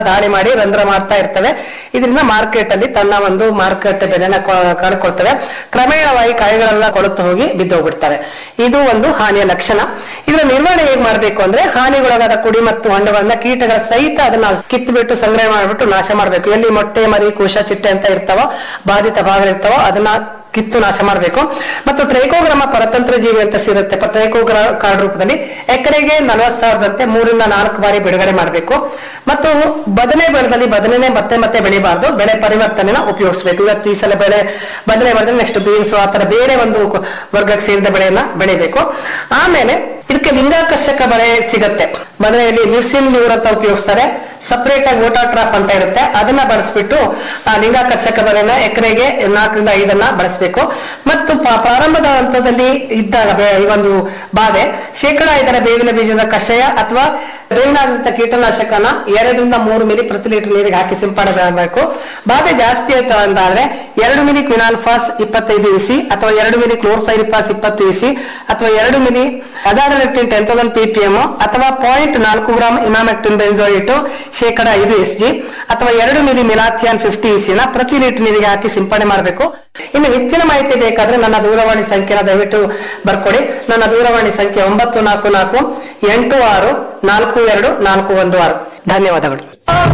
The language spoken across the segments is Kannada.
ದಾಳಿ ಮಾಡಿ ರಂಧ್ರ ಮಾಡ್ತಾ ಇರ್ತವೆ ಇದರಿಂದ ಮಾರ್ಕೆಟ್ ಅಲ್ಲಿ ತನ್ನ ಒಂದು ಮಾರುಕಟ್ಟೆ ಬೆಲೆನ ಕ- ಕಳ್ಕೊಳ್ತವೆ ಕ್ರಮೇಣವಾಗಿ ಕಾಯಿಗಳೆಲ್ಲ ಕೊಳುತು ಹೋಗಿ ಬಿದ್ದೋಗ್ಬಿಡ್ತವೆ ಇದು ಒಂದು ಹಾನಿಯ ಲಕ್ಷಣ ಇದರ ನಿರ್ವಹಣೆ ಹೇಗ್ ಮಾಡ್ಬೇಕು ಅಂದ್ರೆ ಹಾನಿಗೊಳಗಾದ ಕುಡಿ ಮತ್ತು ಹಣ್ಣುಗಳನ್ನ ಕೀಟಗಳ ಸಹಿತ ಅದನ್ನ ಕಿತ್ಬಿಟ್ಟು ಸಂಗ್ರಹ ಮಾಡ್ಬಿಟ್ಟು ನಾಶ ಮಾಡ್ಬೇಕು ಎಲ್ಲಿ ಮೊಟ್ಟೆ ಮರಿ ಕುಶ ಚಿಟ್ಟೆ ಅಂತ ಇರ್ತಾವೋ ಬಾಧಿತ ಭಾಗಗಳಿರ್ತಾವೋ ಅದನ್ನ ಕಿತ್ತು ನಾಶ ಮಾಡಬೇಕು ಮತ್ತು ಟ್ರೈಕೋಗ್ರಾಮ ಪರತಂತ್ರ ಜೀವಿ ಅಂತ ಸಿಗುತ್ತೆ ಪ- ಟ್ರೈಕೋಗ್ರಾ ಕಾರ್ಡ್ ರೂಪದಲ್ಲಿ ಎಕರೆಗೆ ನಲವತ್ತು ಸಾವಿರದಂತೆ ಮೂರಿಂದ ನಾಲ್ಕು ಬಾರಿ ಬಿಡುಗಡೆ ಮಾಡಬೇಕು ಮತ್ತು ಬದನೆ ಬೆಳೆದಲ್ಲಿ ಬದನೆ ಮತ್ತೆ ಮತ್ತೆ ಬೆಳಿಬಾರ್ದು ಬೆಳೆ ಪರಿವರ್ತನೆನ ಉಪಯೋಗಿಸಬೇಕು ಇವತ್ತು ಈ ಸಲ ಬೆಳೆ ಬದನೆ ಬೆಳೆದ್ರೆ ನೆಕ್ಸ್ಟ್ ಬೀನ್ಸ್ ಆ ತರ ಬೇರೆ ಒಂದು ಕ- ವರ್ಗಕ್ಕೆ ಸೇರಿದ ಬೆಳೆಯನ್ನ ಬೆಳಿಬೇಕು ಆಮೇಲೆ ಇದಕ್ಕೆ ಲಿಂಗಾಕರ್ಷಕ ಬಲೆ ಸಿಗತ್ತೆ ಬದನೆಯಲ್ಲಿ ನ್ಯೂಸಿನ್ ಲ್ಯೂರ್ ಅಂತ ಉಪಯೋಗಿಸ್ತಾರೆ ಸಪರೇಟ್ ಆಗಿ ವೋಟರ್ ಟ್ರಾಪ್ ಅಂತ ಇರುತ್ತೆ ಅದನ್ನ ಬಳಸ್ಬಿಟ್ಟು ಆ ಲಿಂಗಾಕರ್ಷಕ ಬಲೆನ ಎಕರೆಗೆ ನಾಲ್ಕರಿಂದ ಐದನ್ನ ಬಳಸಬೇಕು ಮತ್ತು ಪ- ಪ್ರಾರಂಭದ ಹಂತದಲ್ಲಿ ಇದ್ದಾಗ ಬೆ- ಈ ಒಂದು ಬಾಧೆ ಶೇಕಡ ಐದರ ಬೇವಿನ ಬೀಜದ ಕಷಾಯ ಅಥವಾ ರೇಣಾದಂತ ಕೀಟನಾಶಕನ ಎರಡರಿಂದ ಮೂರು ಮಿಲಿ ಪ್ರತಿ ಲೀಟರ್ ನೀರಿಗೆ ಹಾಕಿ ಸಿಂಪಡಣೆ ಮಾಡಬೇಕು ಬಾಧೆ ಜಾಸ್ತಿ ಆಯ್ತು ಅಂತಾದ್ರೆ ಎರಡು ಮಿಲಿ ಕ್ವಿನಾಲ್ಫಾಸ್ ಇಪ್ಪತ್ತೈದು ಇಸಿ ಅಥವಾ ಎರಡು ಮಿಲಿ ಕ್ಲೋರ್ಫೈರಿಪಾಸ್ ಇಪ್ಪತ್ತು ಇಸಿ ಅಥವಾ ಎರಡು milli azadirachtin ten thousand PPM ಅಥವಾ ಪಾಯಿಂಟ್ ನಾಲ್ಕು ಗ್ರಾಮ್ ಇಮಾಮೆಕ್ಟಿನ್ ಬೆಂಜೋಯಿಟ್ ಶೇಕಡ ಐದು ಎಸ್ ಜಿ ಅಥವಾ ಎರಡು ಮಿಲಿ ಮಿಲಾಥಿಯಾನ್ ಫಿಫ್ಟಿ ಇಸಿನ ಪ್ರತಿ ಲೀಟರ್ ನೀರಿಗೆ ಹಾಕಿ ಸಿಂಪಡಣೆ ಮಾಡಬೇಕು ಇನ್ನು ಹೆಚ್ಚಿನ ಮಾಹಿತಿ ಬೇಕಾದ್ರೆ ನನ್ನ ದೂರವಾಣಿ ಸಂಖ್ಯೆನ ದಯವಿಟ್ಟು ಬರ್ಕೊಡಿ ನನ್ನ ದೂರವಾಣಿ ಸಂಖ್ಯೆ ಒಂಬತ್ತು ನಾಲ್ಕು ನಾಲ್ಕು ಎಂಟು ಆರು ನಾಲ್ಕು ಎರಡು ನಾಲ್ಕು ಒಂದು ಆರು ಧನ್ಯವಾದಗಳು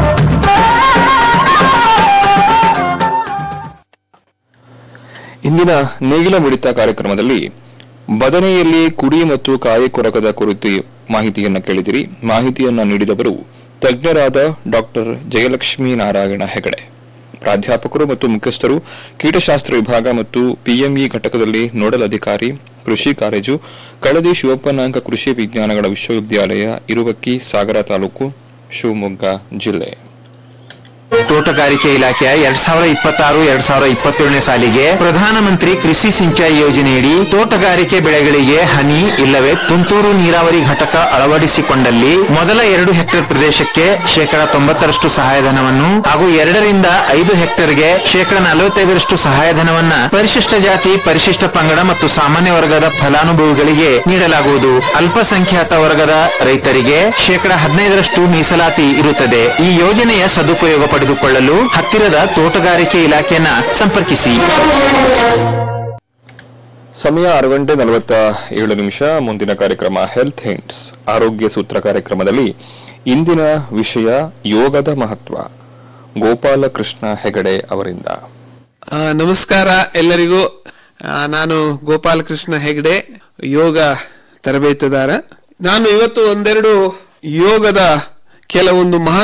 ಇಂದಿನ ನೇಗಿಲ ಮಿಡಿತ ಕಾರ್ಯಕ್ರಮದಲ್ಲಿ ಬದನೆಯಲ್ಲಿ ಕುಡಿ ಮತ್ತು ಕಾಯಿ ಕೊರಕದ ಕುರಿತು ಮಾಹಿತಿಯನ್ನು ಕೇಳಿದಿರಿ ಮಾಹಿತಿಯನ್ನ ನೀಡಿದವರು ತಜ್ಞರಾದ ಡಾಕ್ಟರ್ ಜಯಲಕ್ಷ್ಮೀ ನಾರಾಯಣ ಹೆಗಡೆ ಪ್ರಾಧ್ಯಾಪಕರು ಮತ್ತು ಮುಖ್ಯಸ್ಥರು ಕೀಟಶಾಸ್ತ್ರ ವಿಭಾಗ ಮತ್ತು ಪಿಎಂಇ ಘಟಕದಲ್ಲಿ ನೋಡಲ್ ಅಧಿಕಾರಿ ಕೃಷಿ ಕಾಲೇಜು ಕಳದಿ ಶಿವಪ್ಪನಾಂಕ ಕೃಷಿ ವಿಜ್ಞಾನಗಳ ವಿಶ್ವವಿದ್ಯಾಲಯ ಇರುವಕ್ಕಿ ಸಾಗರ ತಾಲೂಕು ಶಿವಮೊಗ್ಗ ಜಿಲ್ಲೆ ತೋಟಗಾರಿಕೆ ಇಲಾಖೆಯ ಎರಡ್ ಸಾವಿರದ ಇಪ್ಪತ್ತಾರು ಎರಡ್ ಸಾವಿರದ ಇಪ್ಪತ್ತೇಳನೇ ಸಾಲಿಗೆ ಪ್ರಧಾನಮಂತ್ರಿ ಕೃಷಿ ಸಿಂಚಾಯಿ ಯೋಜನೆಯಡಿ ತೋಟಗಾರಿಕೆ ಬೆಳೆಗಳಿಗೆ ಹನಿ ಇಲ್ಲವೇ ತುಂತುರು ನೀರಾವರಿ ಘಟಕ ಅಳವಡಿಸಿಕೊಂಡಲ್ಲಿ ಮೊದಲ ಎರಡು ಹೆಕ್ಟೇರ್ ಪ್ರದೇಶಕ್ಕೆ ಶೇಕಡ ತೊಂಬತ್ತರಷ್ಟು ಸಹಾಯಧನವನ್ನು ಹಾಗೂ ಎರಡರಿಂದ ಐದು ಹೆಕ್ಟೇರ್ಗೆ ಶೇಕಡ ನಲವತ್ತೈದರಷ್ಟು ಸಹಾಯಧನವನ್ನ ಪರಿಶಿಷ್ಟ ಜಾತಿ ಪರಿಶಿಷ್ಟ ಪಂಗಡ ಮತ್ತು ಸಾಮಾನ್ಯ ವರ್ಗದ ಫಲಾನುಭವಿಗಳಿಗೆ ನೀಡಲಾಗುವುದು ಅಲ್ಪಸಂಖ್ಯಾತ ವರ್ಗದ ರೈತರಿಗೆ ಶೇಕಡ ಹದಿನೈದರಷ್ಟು ಮೀಸಲಾತಿ ಇರುತ್ತದೆ ಈ ಯೋಜನೆಯ ಸದುಪಯೋಗ ಪಡೆದುಕೊಳ್ಳಲು ಹತ್ತಿರದ ತೋಟಗಾರಿಕೆ ಇಲಾಖೆಯನ್ನ ಸಂಪರ್ಕಿಸಿ ಸಮಯ ಆರು ಗಂಟೆ ನಲವತ್ತ ಏಳು ನಿಮಿಷ ಮುಂದಿನ ಕಾರ್ಯಕ್ರಮ ಹೆಲ್ತ್ ಹಿಂಟ್ಸ್ ಆರೋಗ್ಯ ಸೂತ್ರ ಕಾರ್ಯಕ್ರಮದಲ್ಲಿ ಇಂದಿನ ವಿಷಯ ಯೋಗದ ಮಹತ್ವ ಗೋಪಾಲಕೃಷ್ಣ ಹೆಗಡೆ ಅವರಿಂದ ಆ, ನಮಸ್ಕಾರ ಎಲ್ಲರಿಗೂ ಆ, ನಾನು ಗೋಪಾಲಕೃಷ್ಣ ಹೆಗ್ಡೆ ಯೋಗ ತರಬೇತುದಾರ ನಾನು ಇವತ್ತು ಒಂದೆರಡು ಯೋಗದ ಕೆಲವೊಂದು ಮಹತ್ವ